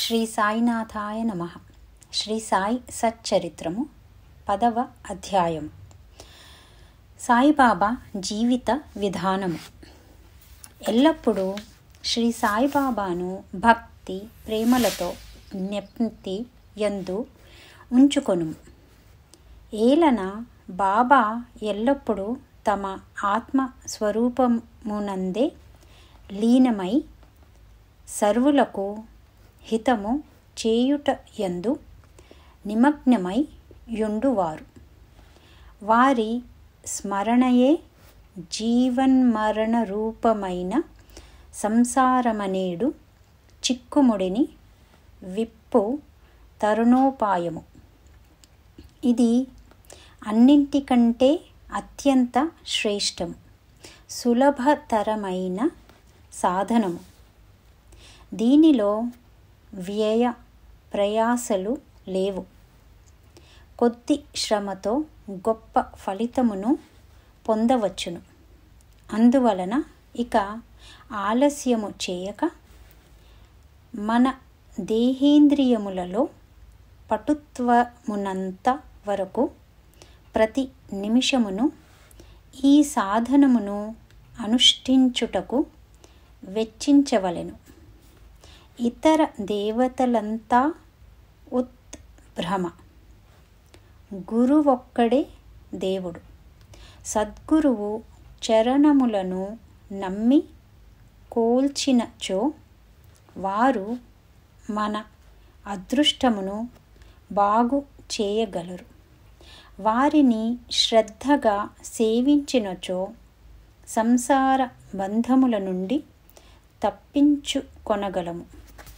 శ్రీ సాయినాథాయ నమ శ్రీ సాయి సచ్చరిత్రము పదవ అధ్యాయం సాయిబాబా జీవిత విధానము ఎల్లప్పుడూ శ్రీ సాయిబాబాను భక్తి ప్రేమలతో జ్ఞప్తి యందు ఉంచుకొను ఏలన బాబా ఎల్లప్పుడూ తమ ఆత్మ స్వరూపమునందే లీనమై సర్వులకు హితము చేయుట యందు నిమగ్నమై యుండువారు వారి స్మరణయే జీవన్మరణ రూపమైన సంసారమనేడు చిక్కుముడిని విప్పు తరుణోపాయము ఇది అన్నింటికంటే అత్యంత శ్రేష్టము సులభతరమైన సాధనము దీనిలో వ్యయ ప్రయాసలు లేవు కొద్ది శ్రమతో గొప్ప ఫలితమును పొందవచ్చును అందువలన ఇక ఆలస్యము చేయక మన దేహేంద్రియములలో పటుత్వమునంత వరకు ప్రతి నిమిషమును ఈ సాధనమును అనుష్ఠించుటకు వెచ్చించవలెను ఇతర దేవతలంతా ఉత్భ్రమ గురువొక్కడే దేవుడు సద్గురువు చరణములను నమ్మి కోల్చినచో వారు మన అదృష్టమును బాగు చేయగలరు వారిని శ్రద్ధగా సేవించినచో సంసార బంధముల నుండి తప్పించుకొనగలము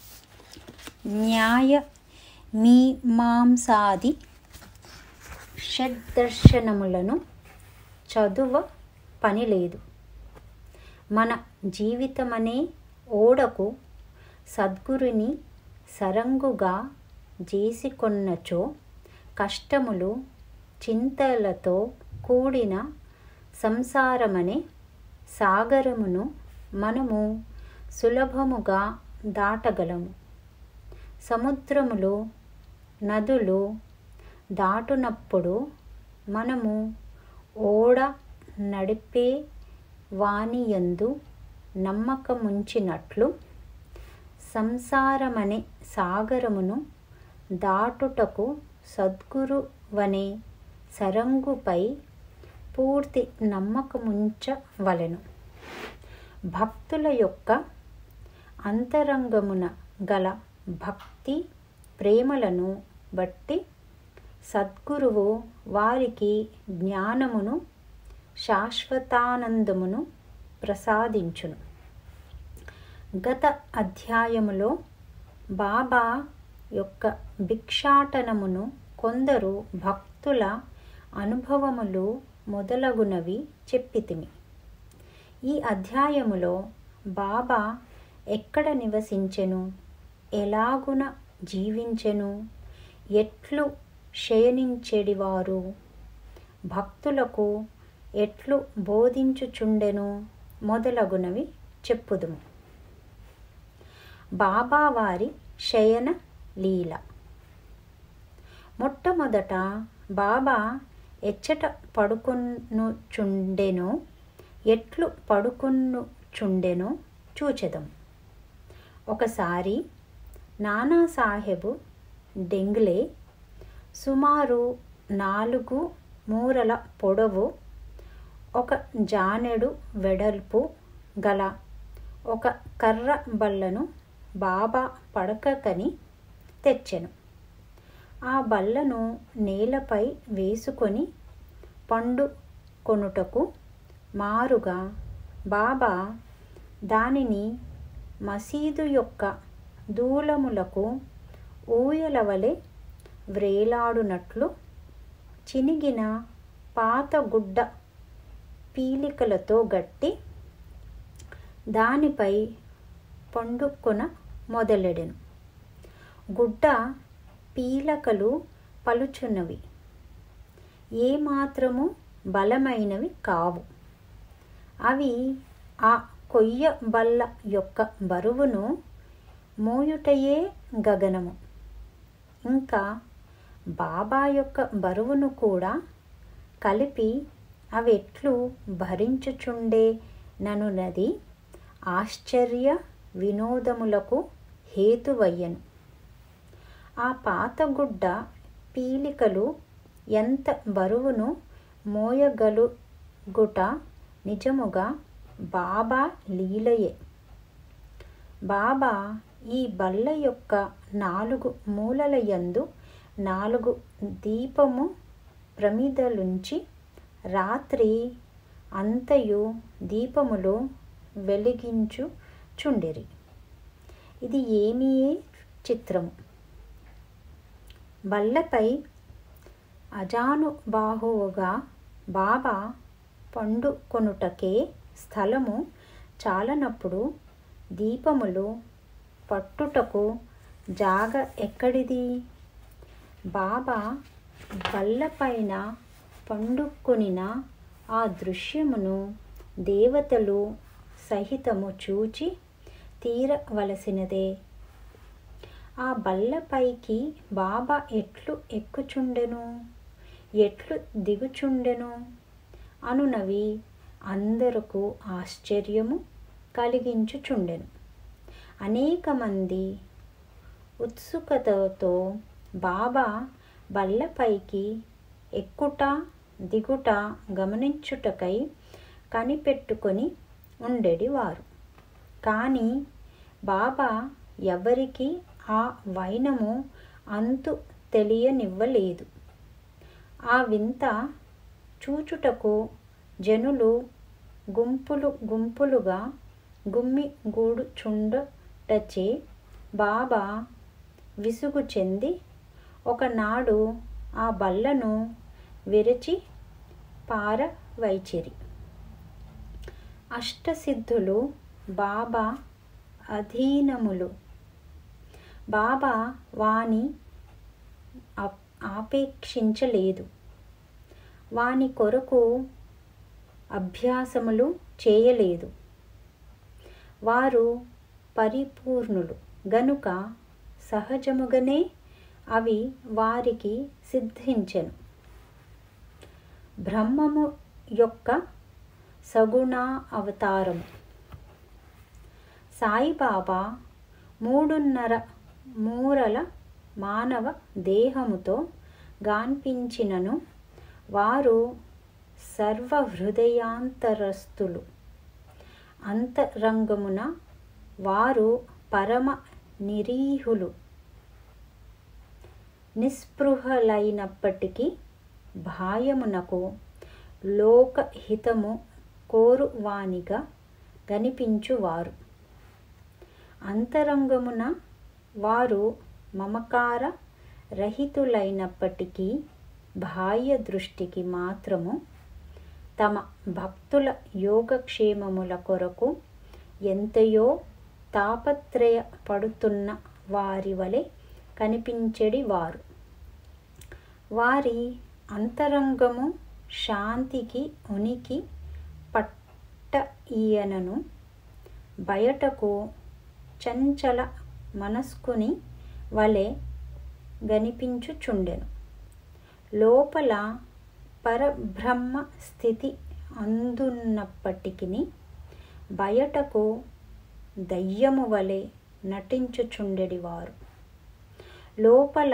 న్యాయ మీమాంసాది షడ్దర్శనములను చదువ పని లేదు మన జీవితమనే ఓడకు సద్గురుని సరంగుగా చేసికొన్నచో కష్టములు చింతలతో కూడిన సంసారమనే సాగరమును మనము సులభముగా దాటగలము సముద్రములు నదులు దాటునప్పుడు మనము ఓడ నడిపే వానియందు నమ్మకముంచినట్లు సంసారమనే సాగరమును దాటుటకు సద్గురువనే సరంగుపై పూర్తి నమ్మకముంచవలెను భక్తుల యొక్క అంతరంగమున గల భక్తి ప్రేమలను బట్టి సద్గురువు వారికి జ్ఞానమును శాశ్వతానందమును ప్రసాదించును గత అధ్యాయములో బాబా యొక్క భిక్షాటనమును కొందరు భక్తుల అనుభవములు మొదలగునవి చెప్పితిమి ఈ అధ్యాయములో బాబా ఎక్కడ నివసించెను ఎలాగున జీవించెను ఎట్లు శయనించెడివారు భక్తులకు ఎట్లు బోధించుచుండెను మొదలగునవి చెప్పుదుము బాబా వారి శయన లీల మొట్టమొదట బాబా ఎచ్చట పడుకొనుచుండెనో ఎట్లు పడుకొనుచుండెనో చూచెదం ఒకసారి నానాసాహెబు డెంగ్లే సుమారు నాలుగు మూరల పొడవు ఒక జానెడు వెడల్పు గల ఒక కర్ర బల్లను బాబా పడకకని తెచ్చెను ఆ బల్లను నేలపై వేసుకొని పండు కొనుటకు మారుగా బాబా దానిని మసీదు యొక్క దూలములకు ఊయలవలె వ్రేలాడునట్లు చినిగిన పాత గుడ్డ పీలికలతో గట్టి దానిపై పండుకొన మొదలెడెను గుడ్డ పీలకలు పలుచున్నవి ఏమాత్రము బలమైనవి కావు అవి ఆ కొయ్య బల్ల యొక్క బరువును మోయుటయే గగనము ఇంకా బాబా యొక్క బరువును కూడా కలిపి అవెట్లు భరించుచుండే ననునది ఆశ్చర్య వినోదములకు హేతువయ్యను ఆ పాతగుడ్డ పీలికలు ఎంత బరువును మోయగలుగుట నిజముగా బాబా లీలయే బాబా ఈ బల్ల యొక్క నాలుగు మూలల యందు నాలుగు దీపము ప్రమిదలుంచి రాత్రి అంతయు దీపములు వెలిగించుచుండిరి ఇది ఏమీ చిత్రము బల్లపై అజానుబాహువుగా బాబా పండుకొనుటకే స్థలము చాలనప్పుడు దీపములు పట్టుటకు జాగ ఎక్కడిది బాబా బల్లపైన పండుకొనిన ఆ దృశ్యమును దేవతలు సహితము చూచి తీరవలసినదే ఆ బల్లపైకి బాబా ఎట్లు ఎక్కుచుండెను ఎట్లు దిగుచుండెను అనునవి అందరకు ఆశ్చర్యము కలిగించుచుండెను అనేక మంది ఉత్సుకతతో బాబా బల్లపైకి ఎక్కుట దిగుట గమనించుటకై కనిపెట్టుకొని ఉండేటివారు కానీ బాబా ఎవరికి ఆ వైనము అంతు తెలియనివ్వలేదు ఆ వింత చూచుటకు జనులు గుంపులు గుంపులుగా గుమ్మిగూడుచుండటచే బాబా విసుగు చెంది ఒకనాడు ఆ బల్లను విరచి పారవైచిరి అష్టసిద్ధులు బాబా అధీనములు బాబా వాని ఆపేక్షించలేదు వాని కొరకు అభ్యాసములు చేయలేదు వారు పరిపూర్ణులు గనుక సహజముగానే అవి వారికి సిద్ధించెను బ్రహ్మము యొక్క సగుణ అవతారము సాయిబాబా మూడున్నర మూరల మానవ దేహముతో గాన్పించినను వారు సర్వహృదయాంతరస్తులు అంతరంగమున వారు పరమ నిరీహులు నిస్పృహలైనప్పటికీ భాయమునకు లోకహితము కోరువానిగా కనిపించువారు అంతరంగమున వారు మమకార రహితులైనప్పటికీ బాహ్య దృష్టికి మాత్రము తమ భక్తుల యోగక్షేమముల కొరకు ఎంతయో తాపత్రయపడుతున్న వారి వలె కనిపించెడి వారు వారి అంతరంగము శాంతికి ఉనికి పట్ట ఈయనను బయటకు చంచల మనస్కుని వలె గనిపించుచుండెను లోపల పరబ్రహ్మ స్థితి అందున్నప్పటికీ బయటకు దయ్యము వలె నటించుచుండెడివారు లోపల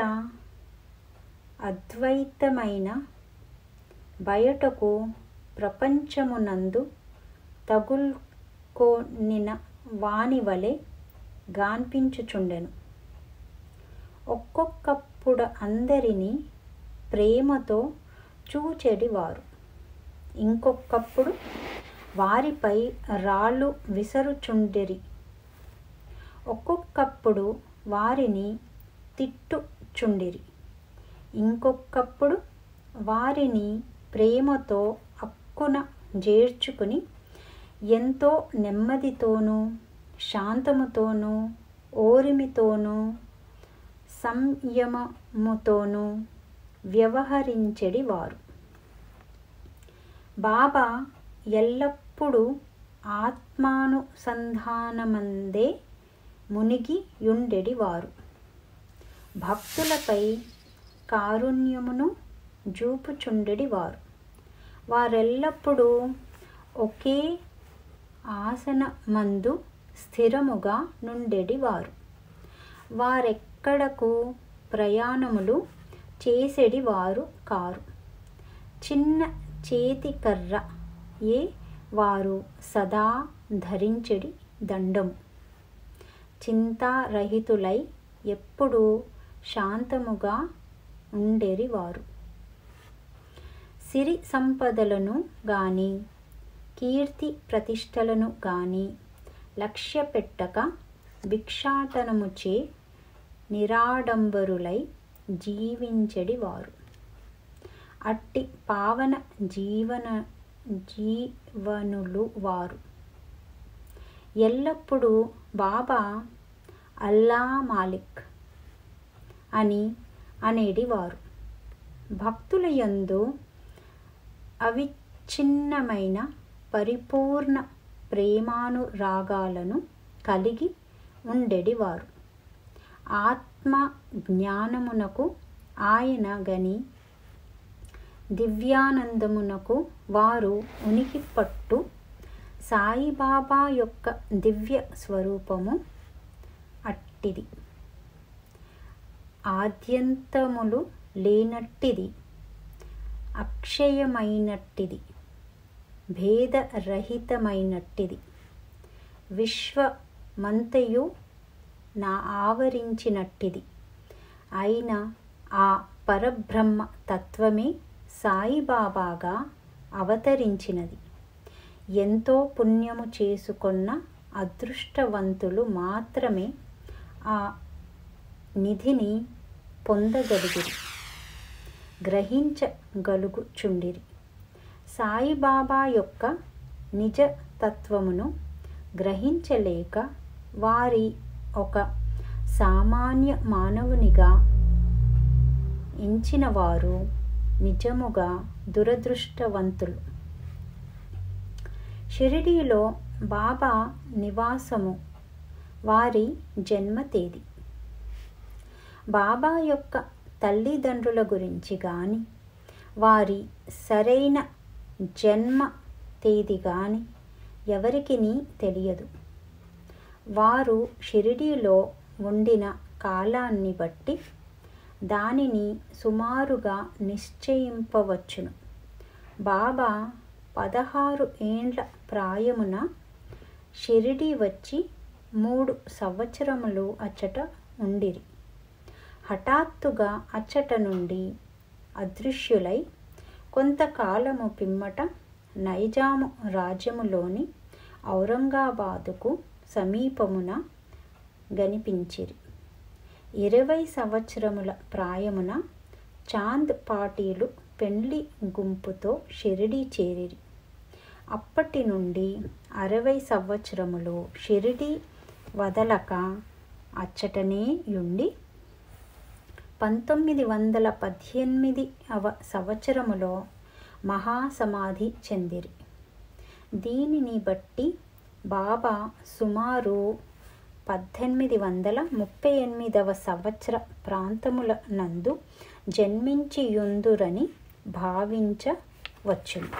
అద్వైతమైన బయటకు ప్రపంచమునందు తగుల్కొనిన వాని వలె గాన్పించుచుండెను ఒక్కొక్కప్పుడు అందరినీ ప్రేమతో చూచెడివారు ఇంకొకప్పుడు వారిపై రాళ్ళు విసరుచుండిరి ఒక్కొక్కప్పుడు వారిని తిట్టుచుండిరి ఇంకొకప్పుడు వారిని ప్రేమతో అక్కున చేర్చుకుని ఎంతో నెమ్మదితోనూ శాంతముతోనూ ఓరిమితోనూ సంయమముతోనూ వ్యవహరించెడి వారు బాబా ఎల్లప్పుడూ ఆత్మానుసంధానమందే మునిగి యుండెడివారు భక్తులపై కారుణ్యమును జూపుచుండెడివారు వారెల్లప్పుడూ ఒకే ఆసనమందు స్థిరముగా నుండెడివారు వారెక్కడకు ప్రయాణములు చేసెడివారు కారు చిన్న చేతి కర్ర ఏ వారు సదా ధరించెడి దండము చింతారహితులై ఎప్పుడూ శాంతముగా ఉండేరివారు సిరి సంపదలను గాని కీర్తి ప్రతిష్టలను గాని లక్ష్య పెట్టక భిక్షాటనముచే నిరాడంబరులై జీవించెడివారు అట్టి పావన జీవన జీవనులు వారు ఎల్లప్పుడూ బాబా అల్లా మాలిక్ అని అనేడివారు భక్తుల యందు అవిచ్ఛిన్నమైన పరిపూర్ణ ప్రేమానురాగాలను కలిగి ఉండెడివారు ఆత్మ జ్ఞానమునకు ఆయన గని దివ్యానందమునకు వారు ఉనికి పట్టు సాయిబాబా యొక్క దివ్య స్వరూపము అట్టిది ఆద్యంతములు లేనట్టిది అక్షయమైనట్టిది భేదరహితమైనట్టిది విశ్వమంతయు నా ఆవరించినట్టిది అయిన ఆ పరబ్రహ్మ తత్వమే సాయిబాబాగా అవతరించినది ఎంతో పుణ్యము చేసుకున్న అదృష్టవంతులు మాత్రమే ఆ నిధిని పొందగలిగిరి గ్రహించగలుగుచుండిరి సాయిబాబా యొక్క నిజ తత్వమును గ్రహించలేక వారి ఒక సామాన్య మానవునిగా ఎంచిన వారు నిజముగా దురదృష్టవంతులు షిరిడీలో బాబా నివాసము వారి జన్మ తేదీ బాబా యొక్క తల్లిదండ్రుల గురించి కానీ వారి సరైన జన్మ తేదీ కానీ ఎవరికి తెలియదు వారు షిరిడీలో ఉండిన కాలాన్ని బట్టి దానిని సుమారుగా నిశ్చయింపవచ్చును బాబా పదహారు ఏండ్ల ప్రాయమున షిరిడి వచ్చి మూడు సంవత్సరములు అచ్చట ఉండిరి హఠాత్తుగా అచ్చట నుండి అదృశ్యులై కొంతకాలము పిమ్మట నైజాము రాజ్యములోని ఔరంగాబాదుకు సమీపమున గనిపించిరి ఇరవై సంవత్సరముల ప్రాయమున చాంద్ పాటీలు పెండ్లి గుంపుతో షిరిడి చేరిరి అప్పటి నుండి అరవై సంవత్సరములు షిరిడి వదలక అచ్చటనే యుండి పంతొమ్మిది వందల పద్దెనిమిదవ సంవత్సరములో మహాసమాధి చెందిరి దీనిని బట్టి బాబా సుమారు పద్దెనిమిది వందల ముప్పై ఎనిమిదవ సంవత్సర ప్రాంతముల నందు జన్మించియుందురని భావించవచ్చును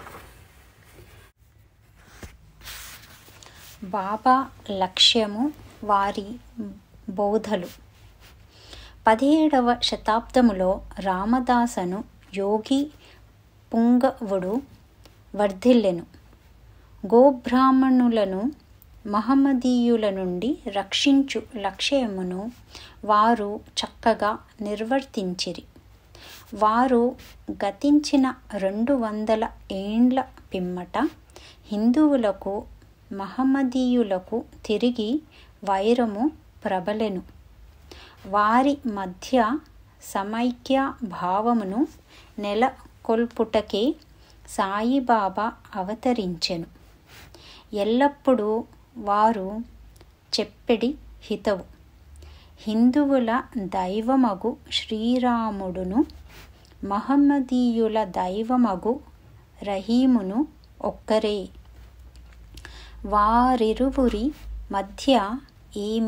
బాబా లక్ష్యము వారి బోధలు పదిహేడవ శతాబ్దములో రామదాసను యోగి పుంగవుడు వర్ధిల్లెను గోబ్రాహ్మణులను మహమ్మదీయుల నుండి రక్షించు లక్ష్యమును వారు చక్కగా నిర్వర్తించిరి వారు గతించిన రెండు వందల ఏండ్ల పిమ్మట హిందువులకు మహమ్మదీయులకు తిరిగి వైరము ప్రబలెను వారి మధ్య సమైక్య భావమును నెలకొల్పుటకే సాయిబాబా అవతరించెను ఎల్లప్పుడూ వారు చెప్పెడి హితవు హిందువుల దైవమగు శ్రీరాముడును మహమ్మదీయుల దైవమగు రహీమును ఒక్కరే వారిరువురి మధ్య ఏమి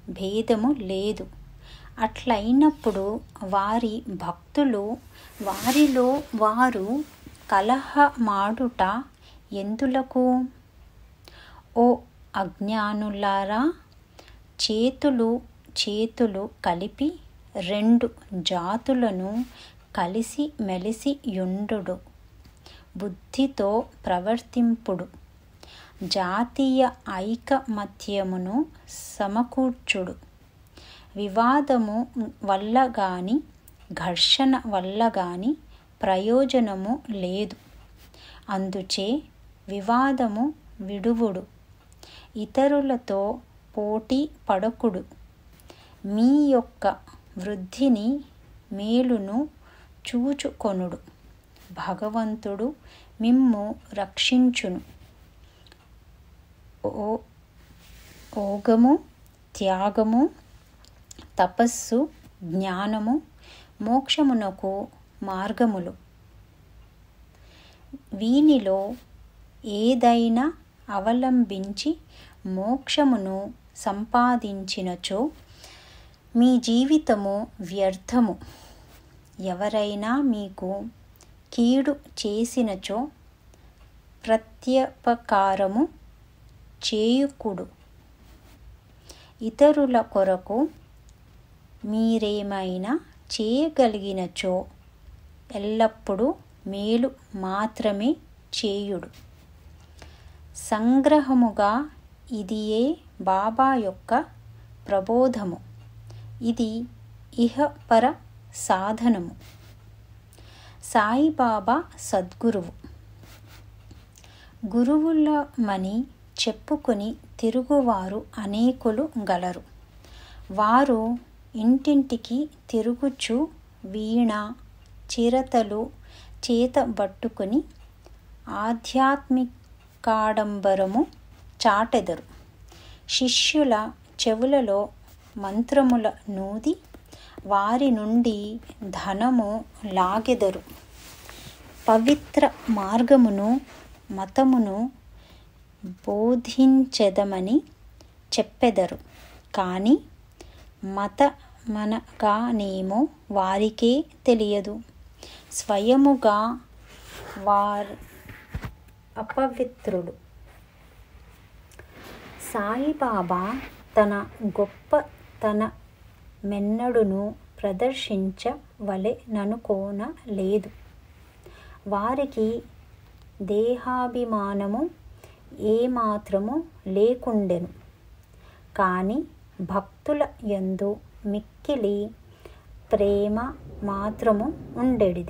భేదము లేదు అట్లయినప్పుడు వారి భక్తులు వారిలో వారు కలహమాడుట ఎందులకు ఓ అజ్ఞానులారా చేతులు చేతులు కలిపి రెండు జాతులను కలిసి మెలిసి యుండు బుద్ధితో ప్రవర్తింపుడు జాతీయ ఐకమత్యమును సమకూర్చుడు వివాదము వల్ల గాని ఘర్షణ వల్ల గాని ప్రయోజనము లేదు అందుచే వివాదము విడువుడు ఇతరులతో పోటీ పడకుడు మీ యొక్క వృద్ధిని మేలును చూచుకొనుడు భగవంతుడు మిమ్ము రక్షించును ఓ ఓగము త్యాగము తపస్సు జ్ఞానము మోక్షమునకు మార్గములు వీనిలో ఏదైనా అవలంబించి మోక్షమును సంపాదించినచో మీ జీవితము వ్యర్థము ఎవరైనా మీకు కీడు చేసినచో ప్రత్యపకారము చేయుకుడు ఇతరుల కొరకు మీరేమైనా చేయగలిగినచో ఎల్లప్పుడూ మేలు మాత్రమే చేయుడు సంగ్రహముగా ఇదియే బాబా యొక్క ప్రబోధము ఇది ఇహపర సాధనము సాయిబాబా సద్గురువు గురువులమని చెప్పుకొని తిరుగువారు అనేకులు గలరు వారు ఇంటింటికి తిరుగుచు వీణ చిరతలు చేతబట్టుకుని ఆధ్యాత్మికాడంబరము చాటెదరు శిష్యుల చెవులలో మంత్రముల నూది వారి నుండి ధనము లాగెదరు పవిత్ర మార్గమును మతమును బోధించెదమని చెప్పెదరు కానీ మతమనగానేమో వారికే తెలియదు స్వయముగా వారు అపవిత్రుడు సాయిబాబా తన గొప్ప తన మెన్నడును ప్రదర్శించవలెననుకోన లేదు వారికి దేహాభిమానము ఏమాత్రము లేకుండెను కానీ భక్తుల యందు మిక్కిలి ప్రేమ మాత్రము ఉండెడిది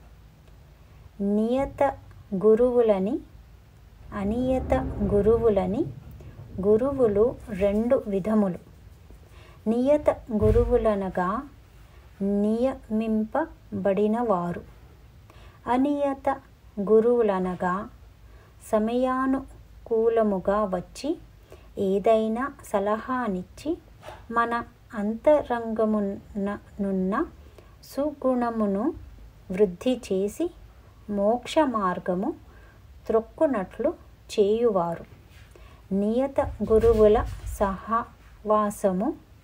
నియత గురువులని అనియత గురువులని గురువులు రెండు విధములు నియత గురువులనగా నియమింపబడినవారు అనియత గురువులనగా సమయానుకూలముగా వచ్చి ఏదైనా సలహానిచ్చి మన అంతరంగమునున్న సుగుణమును వృద్ధి చేసి మోక్ష మార్గము త్రొక్కునట్లు చేయువారు నియత గురువుల సహవాసము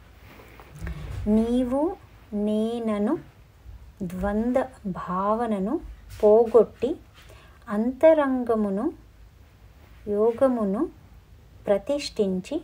నీవు నేనను ద్వంద్వ భావనను పోగొట్టి అంతరంగమును యోగమును ప్రతిష్ఠించి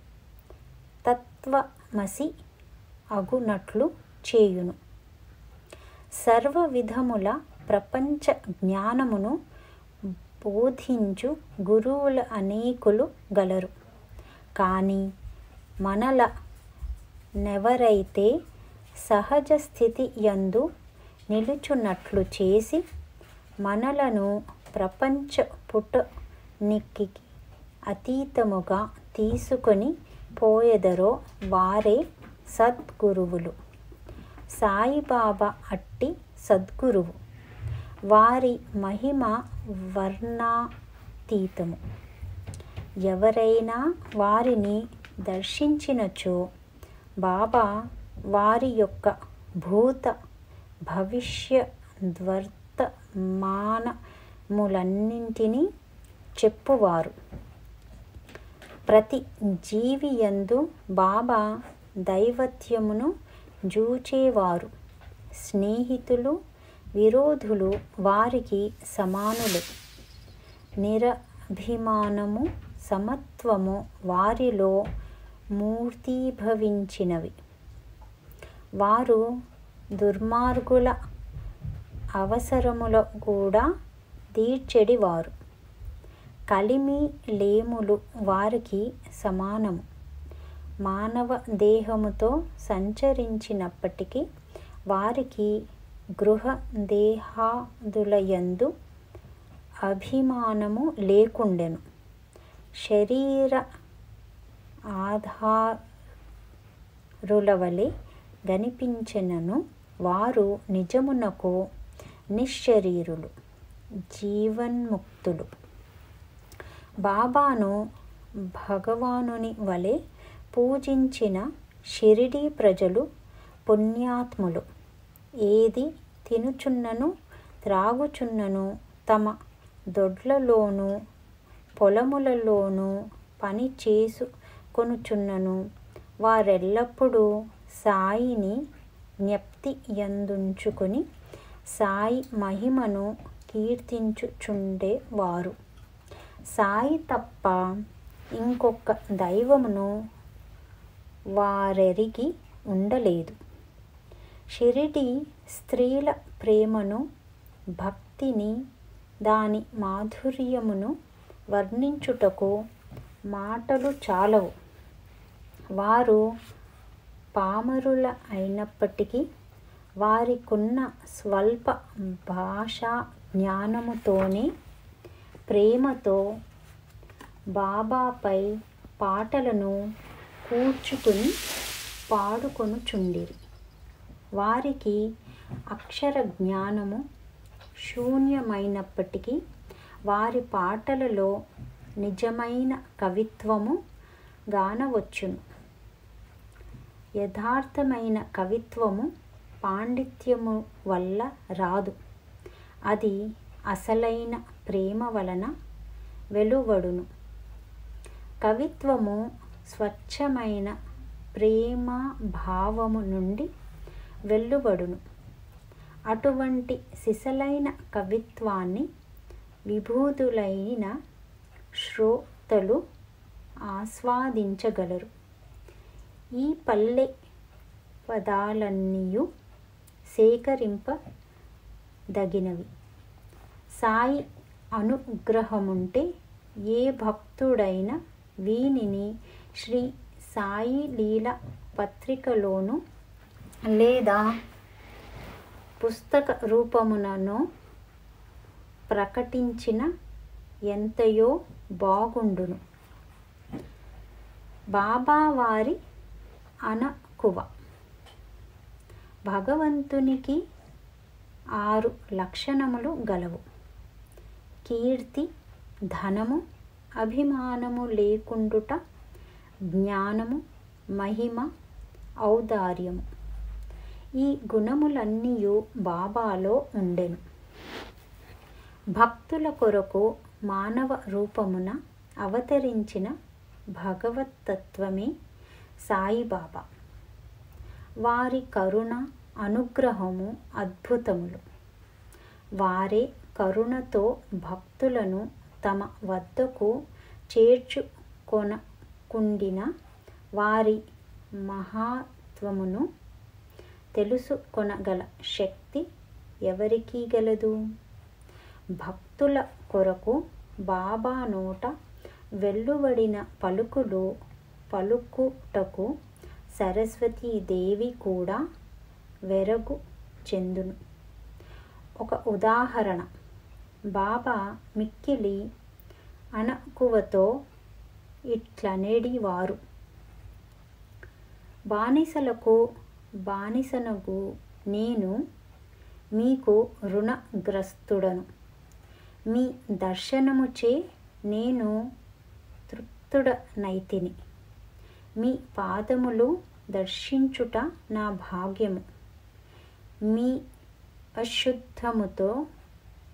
తత్వమసి అగునట్లు చేయును సర్వ విధముల ప్రపంచ జ్ఞానమును బోధించు గురువులు అనేకులు గలరు కానీ మనల నెవరైతే సహజ స్థితి యందు నిలుచున్నట్లు చేసి మనలను ప్రపంచ పుటనికి అతీతముగా తీసుకొని పోయెదరో వారే సద్గురువులు సాయిబాబా అట్టి సద్గురువు వారి మహిమ వర్ణాతీతము ఎవరైనా వారిని దర్శించినచో బాబా వారి యొక్క భూత భవిష్య వర్తమానములన్నింటినీ చెప్పువారు ప్రతి జీవి యందు బాబా దైవత్యమును జూచేవారు స్నేహితులు విరోధులు వారికి సమానులు నిరభిమానము సమత్వము వారిలో మూర్తీభవించినవి వారు దుర్మార్గుల అవసరముల కూడా తీర్చెడివారు కలిమి లేములు వారికి సమానము మానవ దేహముతో సంచరించినప్పటికీ వారికి గృహ దేహాదులయందు అభిమానము లేకుండెను శరీర ఆధారుల వలె గనిపించినను వారు నిజమునకు నిశ్శరీరులు జీవన్ముక్తులు బాబాను భగవానుని వలె పూజించిన షిరిడీ ప్రజలు పుణ్యాత్ములు ఏది తినుచున్నను త్రాగుచున్నను తమ దొడ్లలోనూ పొలములలోనూ పని చేసుకొనుచున్నను వారెల్లప్పుడూ సాయిని జ్ఞప్తి యందుంచుకొని సాయి మహిమను కీర్తించుచుండేవారు సాయి తప్ప ఇంకొక దైవమును వారెరిగి ఉండలేదు షిరిడి స్త్రీల ప్రేమను భక్తిని దాని మాధుర్యమును వర్ణించుటకు మాటలు చాలవు వారు పామరుల అయినప్పటికీ వారికున్న స్వల్ప భాషా జ్ఞానముతోనే ప్రేమతో బాబాపై పాటలను కూర్చుకుని పాడుకొనుచుండిరి వారికి అక్షర జ్ఞానము శూన్యమైనప్పటికీ వారి పాటలలో నిజమైన కవిత్వము గానవచ్చును యథార్థమైన కవిత్వము పాండిత్యము వల్ల రాదు అది అసలైన ప్రేమ వలన వెలువడును కవిత్వము స్వచ్ఛమైన ప్రేమ భావము నుండి వెలువడును అటువంటి సిసలైన కవిత్వాన్ని విభూతులైన శ్రోతలు ఆస్వాదించగలరు ఈ పల్లె పదాలన్నీయు సేకరింపదగినవి సాయి అనుగ్రహముంటే ఏ భక్తుడైన వీనిని శ్రీ సాయి లీల పత్రికలోను లేదా పుస్తక రూపమునను ప్రకటించిన ఎంతయో బాగుండును బాబావారి అనకువ భగవంతునికి ఆరు లక్షణములు గలవు కీర్తి ధనము అభిమానము లేకుండుట జ్ఞానము మహిమ ఔదార్యము ఈ గుణములన్నీ బాబాలో ఉండెను భక్తుల కొరకు మానవ రూపమున అవతరించిన భగవతత్వమే సాయిబాబా వారి కరుణ అనుగ్రహము అద్భుతములు వారే కరుణతో భక్తులను తమ వద్దకు చేర్చుకొనకుండిన వారి మహాత్వమును తెలుసుకొనగల శక్తి ఎవరికీ గలదు భక్తుల కొరకు బాబా నోట వెల్లువడిన పలుకులు పలుకుటకు సరస్వతీదేవి కూడా వెరగు చెందును ఒక ఉదాహరణ బాబా మిక్కిలి అణకువతో ఇట్లనేడివారు బానిసలకు బానిసనగు నేను మీకు రుణగ్రస్తుడను మీ దర్శనముచే నేను తృప్తుడనైతిని మీ పాదములు దర్శించుట నా భాగ్యము మీ అశుద్ధముతో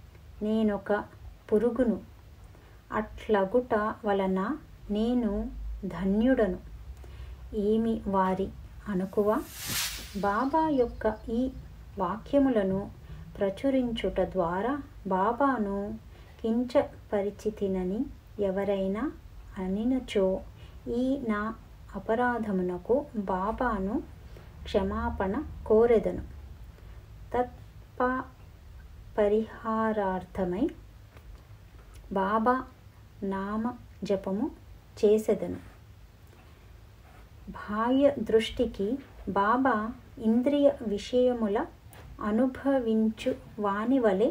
నేనొక పురుగును అట్లగుట వలన నేను ధన్యుడను ఏమి వారి అనుకువ బాబా యొక్క ఈ వాక్యములను ప్రచురించుట ద్వారా బాబాను కించపరిచితినని ఎవరైనా అనినచో ఈ నా అపరాధమునకు బాబాను క్షమాపణ కోరెదను తత్ప పరిహారార్థమై బాబా నామ జపము చేసెదను బాహ్య దృష్టికి బాబా ఇంద్రియ విషయముల అనుభవించు వాని వలె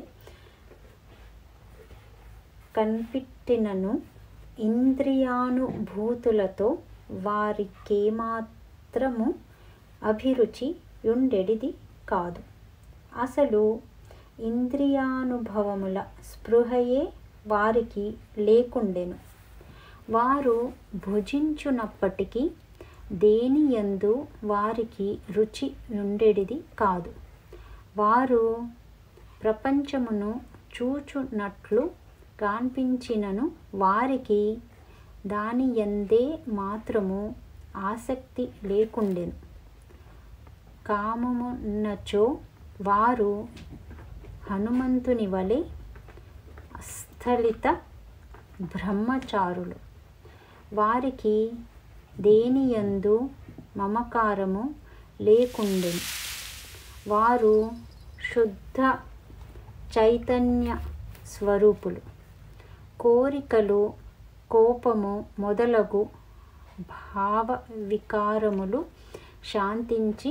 కనిపెట్టినను ఇంద్రియానుభూతులతో వారికేమాత్రము అభిరుచి ఉండెడిది కాదు అసలు ఇంద్రియానుభవముల స్పృహయే వారికి లేకుండెను వారు భుజించునప్పటికీ దేని యందు వారికి రుచి ఉండేది కాదు వారు ప్రపంచమును చూచున్నట్లు కనిపించినను వారికి దాని ఎందే మాత్రము ఆసక్తి లేకుండెను కామమున్నచో వారు హనుమంతుని వలె అస్థలిత బ్రహ్మచారులు వారికి దేనియందు మమకారము లేకుండెను వారు శుద్ధ చైతన్య స్వరూపులు కోరికలు కోపము మొదలగు భావ వికారములు శాంతించి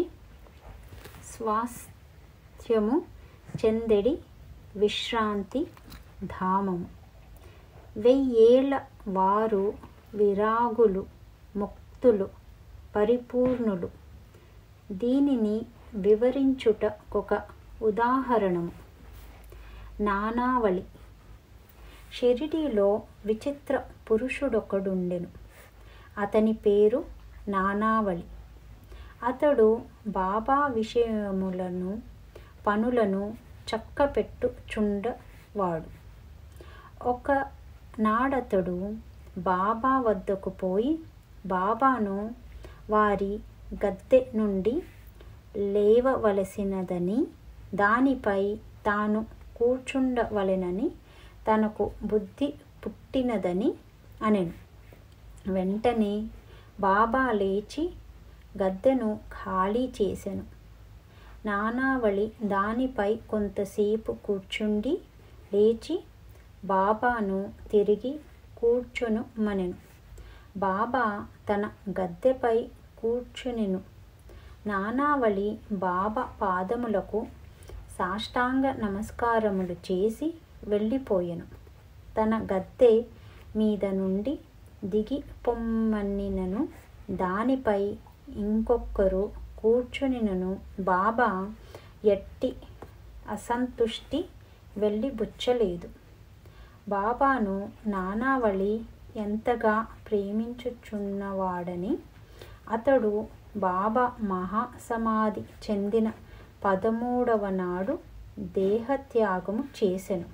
స్వాస్థ్యము చెందెడి విశ్రాంతి ధామము వెయ్యేళ్ళ వారు విరాగులు ముక్తులు పరిపూర్ణులు దీనిని వివరించుట ఒక ఉదాహరణము నానావళి షిరిడీలో విచిత్ర పురుషుడొకడుండెను అతని పేరు నానావళి అతడు బాబా విషయములను పనులను చక్కపెట్టుచుండవాడు ఒక నాడతడు బాబా వద్దకు పోయి బాబాను వారి గద్దె నుండి లేవవలసినదని దానిపై తాను కూర్చుండవలెనని తనకు బుద్ధి పుట్టినదని అనెను వెంటనే బాబా లేచి గద్దెను ఖాళీ చేసెను నానావళి దానిపై కొంతసేపు కూర్చుండి లేచి బాబాను తిరిగి కూర్చొను మనెను బాబా తన గద్దెపై కూర్చునెను నానావళి బాబా పాదములకు సాష్టాంగ నమస్కారములు చేసి వెళ్ళిపోయెను తన గద్దె మీద నుండి దిగి పొమ్మనినను దానిపై ఇంకొకరు కూర్చునినను బాబా ఎట్టి అసంతుష్టి వెళ్ళిబుచ్చలేదు బాబాను నానావళి ఎంతగా ప్రేమించుచున్నవాడని అతడు బాబా మహాసమాధి చెందిన పదమూడవ నాడు దేహత్యాగము చేసెను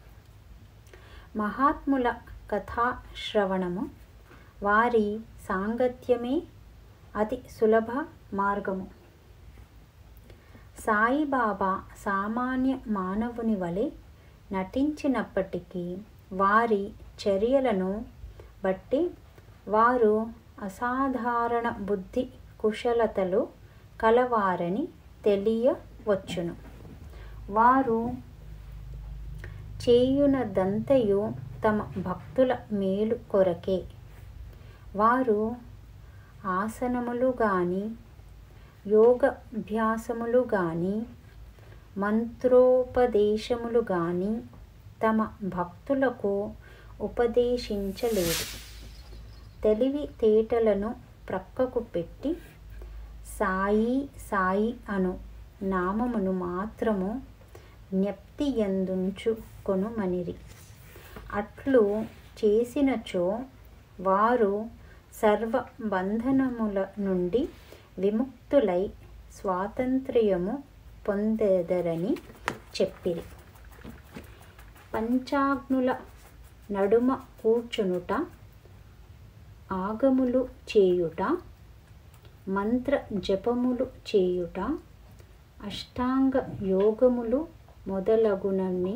మహాత్ముల కథాశ్రవణము వారి సాంగత్యమే అతి సులభ మార్గము సాయిబాబా సామాన్య మానవుని వలె నటించినప్పటికీ వారి చర్యలను బట్టి వారు అసాధారణ బుద్ధి కుశలతలు కలవారని తెలియవచ్చును వారు చేయునదంతయు తమ భక్తుల మేలు కొరకే వారు ఆసనములు గాని యోగభ్యాసములు గాని మంత్రోపదేశములు గాని తమ భక్తులకు ఉపదేశించలేదు తెలివితేటలను ప్రక్కకు పెట్టి సాయి సాయి అను నామమును మాత్రము జ్ఞప్తి ఎందుంచుకొనుమనిరి అట్లు చేసినచో వారు సర్వ బంధనముల నుండి విముక్తులై స్వాతంత్ర్యము పొందెదరని చెప్పిరి పంచాగ్నుల నడుమ కూర్చునుట ఆగములు చేయుట మంత్ర జపములు చేయుట అష్టాంగ యోగములు మొదలగునన్ని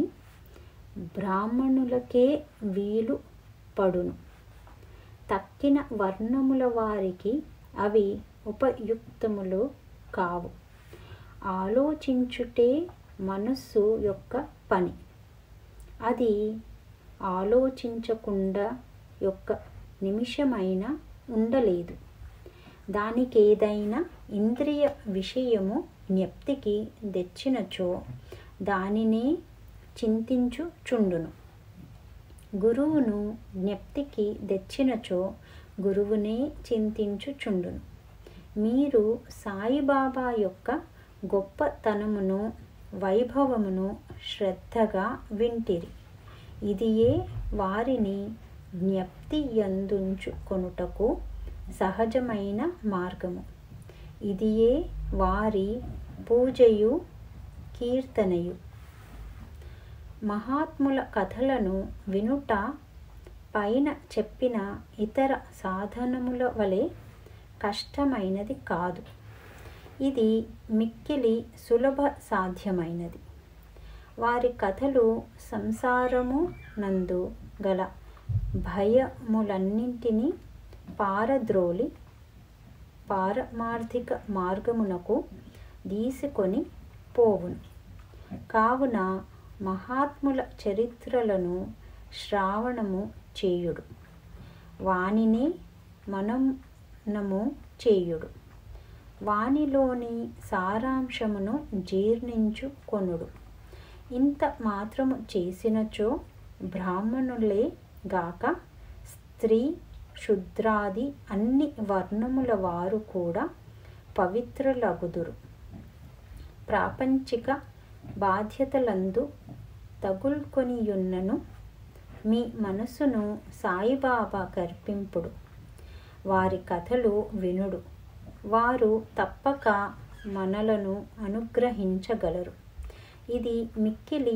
బ్రాహ్మణులకే వీలు పడును తక్కిన వర్ణముల వారికి అవి ఉపయుక్తములు కావు ఆలోచించుటే మనస్సు యొక్క పని అది ఆలోచించకుండా యొక్క నిమిషమైన ఉండలేదు దానికేదైనా ఇంద్రియ విషయము జ్ఞప్తికి తెచ్చినచో దానినే చింతించుచుండును గురువును జ్ఞప్తికి తెచ్చినచో గురువునే చింతించుచుండును మీరు సాయిబాబా యొక్క గొప్పతనమును వైభవమును శ్రద్ధగా వింటిరి ఇదియే వారిని జ్ఞప్తి యందుంచుకొనుటకు సహజమైన మార్గము ఇదియే వారి పూజయు కీర్తనయు మహాత్ముల కథలను వినుట పైన చెప్పిన ఇతర సాధనముల వలె కష్టమైనది కాదు ఇది మిక్కిలి సులభ సాధ్యమైనది వారి కథలు సంసారము నందు గల భయములన్నింటినీ పారద్రోలి పారమార్థిక మార్గమునకు తీసుకొని పోవును కావున మహాత్ముల చరిత్రలను శ్రావణము చేయుడు వానిని మననము చేయుడు వానిలోని సారాంశమును జీర్ణించుకొనుడు ఇంత మాత్రము చేసినచో బ్రాహ్మణులే గాక స్త్రీ శుద్రాది అన్ని వర్ణముల వారు కూడా పవిత్రులగుదురు ప్రాపంచిక బాధ్యతలందు తగుల్కొనియున్నను మీ మనసును సాయిబాబా కర్పింపుడు వారి కథలు వినుడు వారు తప్పక మనలను అనుగ్రహించగలరు ఇది మిక్కిలి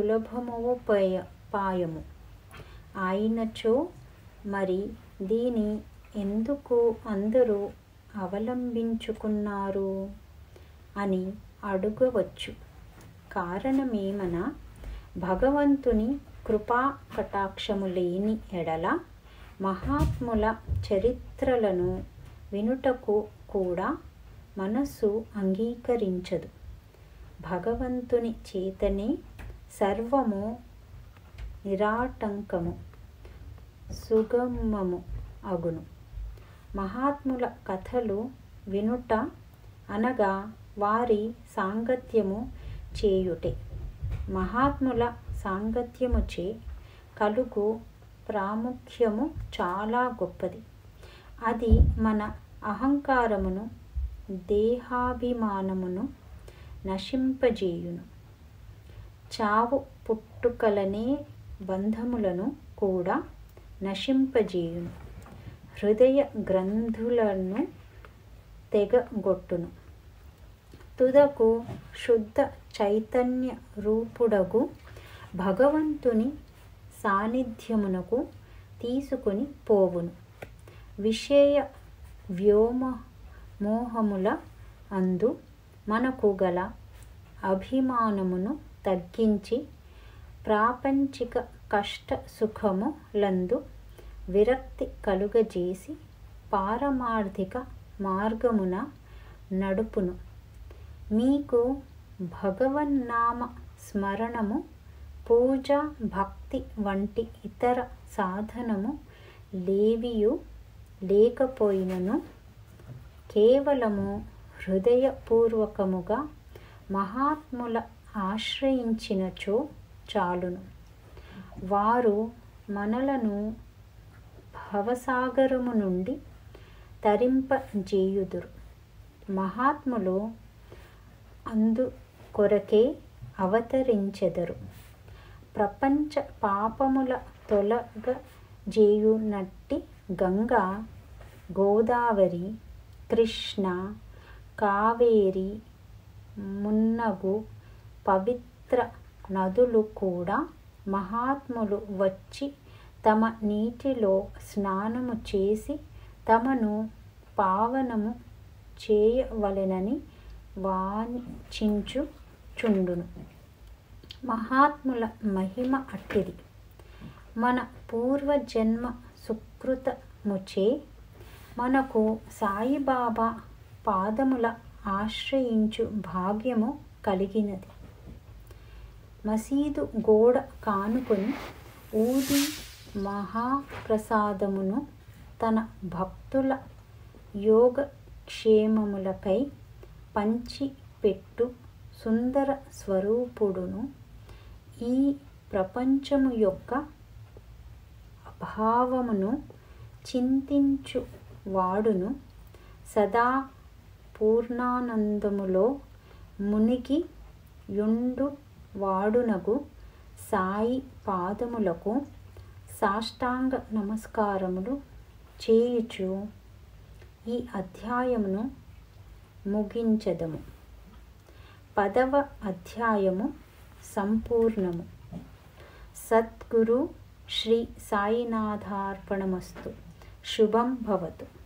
సులభమోపాయము అయినచో మరి దీని ఎందుకు అందరూ అవలంబించుకున్నారు అని అడుగవచ్చు కారణమేమన భగవంతుని కృపా కటాక్షము లేని ఎడల మహాత్ముల చరిత్రలను వినుటకు కూడా మనస్సు అంగీకరించదు భగవంతుని చేతనే సర్వము నిరాటంకము సుగమము అగును మహాత్ముల కథలు వినుట అనగా వారి సాంగత్యము చేయుటే మహాత్ముల సాంగత్యముచే కలుగు ప్రాముఖ్యము చాలా గొప్పది అది మన అహంకారమును దేహాభిమానమును నశింపజేయును చావు పుట్టుకలనే బంధములను కూడా నశింపజేయును హృదయ గ్రంథులను తెగగొట్టును తుదకు శుద్ధ చైతన్య రూపుడగు భగవంతుని సాన్నిధ్యమునకు తీసుకొని పోవును విషయ వ్యోమ మోహముల అందు మనకు గల అభిమానమును తగ్గించి ప్రాపంచిక కష్ట సుఖములందు విరక్తి కలుగజేసి పారమార్థిక మార్గమున నడుపును మీకు భగవన్నామ స్మరణము పూజ భక్తి వంటి ఇతర సాధనము లేవియు లేకపోయినను కేవలము హృదయపూర్వకముగా మహాత్ముల ఆశ్రయించినచో చాలును వారు మనలను భవసాగరము నుండి తరింపజేయుదురు మహాత్ములు అందు కొరకే అవతరించెదరు ప్రపంచ పాపముల తొలగజేయునట్టి గంగా గోదావరి కృష్ణ కావేరి మున్నగు పవిత్ర నదులు కూడా మహాత్ములు వచ్చి తమ నీటిలో స్నానము చేసి తమను పావనము చేయవలెనని వాంఛించుచుండును మహాత్ముల మహిమ అట్టిది మన పూర్వజన్మ సుకృతముచే మనకు సాయిబాబా పాదముల ఆశ్రయించు భాగ్యము కలిగినది మసీదు గోడ కానుకొని ఊది మహాప్రసాదమును తన భక్తుల యోగక్షేమములకై పంచిపెట్టు సుందర స్వరూపుడును ఈ ప్రపంచము యొక్క అభావమును చింతించు వాడును సదా పూర్ణానందములో మునిగి యుండు వాడునగు సాయి పాదములకు సాష్టాంగ నమస్కారములు చేయుచు ఈ అధ్యాయమును ముగించదము పదవ అధ్యాయము సంపూర్ణము సద్గురు శ్రీ సాయినాథార్పణమస్తు శుభం భవతు